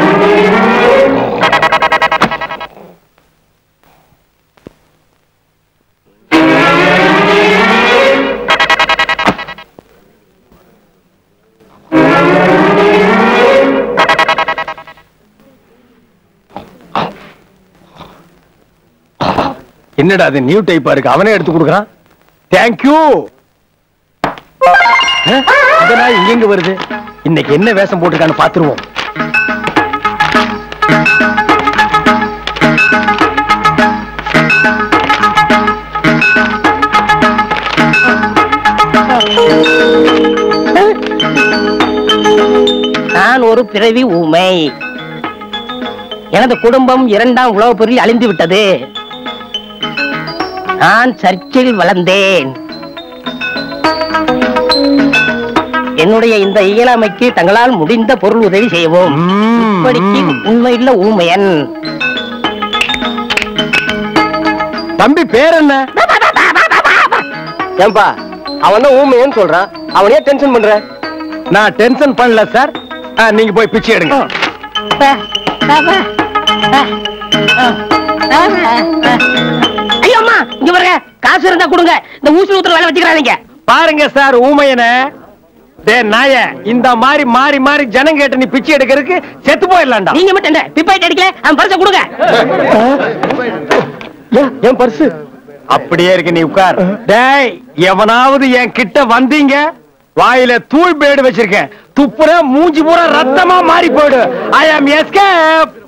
என்னடா அது நியூ டைப்பா இருக்கு அவனே எடுத்து கொடுக்குறான் தேங்க்யூ இதெல்லாம் இங்க வருது இன்னைக்கு என்ன வேஷம் போட்டிருக்கான்னு பாத்துருவோம் நான் ஒரு பிறவி ஊமை எனது குடும்பம் இரண்டாம் உலகப் போரில் அழிந்து விட்டது நான் சர்ச்சில் வளர்ந்தேன் என்னுடைய இந்த இயலாமைக்கு தங்களால் முடிந்த பொருள் உதவி செய்யவும் இப்படிக்கு உண்மையுள்ள ஊமையன் தம்பி பேர் என்ன ஏன்பா அவன் தான் ஊமையன்னு சொல்றான் அவனையே டென்ஷன் பண்ற நான் டென்ஷன் பண்ணல சார் நீங்க போய் பிச்சை எடுங்க ஐயோ அம்மா இங்க பாருங்க காசு இருந்தா கொடுங்க இந்த ஊசி ஊத்துற வேலை வச்சுக்கிறாதீங்க பாருங்க சார் ஊமையன டே நாய இந்த மாதிரி மாறி மாறி ஜனம் கேட்டு நீ பிச்சை எடுக்கிறதுக்கு செத்து போயிடலாம்டா நீங்க மட்டும் என்ன பிப்பாயிட்டு அடிக்கல அவன் பரிசை கொடுங்க என் பர்சு அப்படியே இருக்கு நீ உட்கார் டேய் எவனாவது என் கிட்ட வந்தீங்க வாயில தூள் பேடு வச்சிருக்கேன் துப்புற மூஞ்சி பூரா ரத்தமா மாறி போயிடு ஐ ஆம் எஸ்கேப்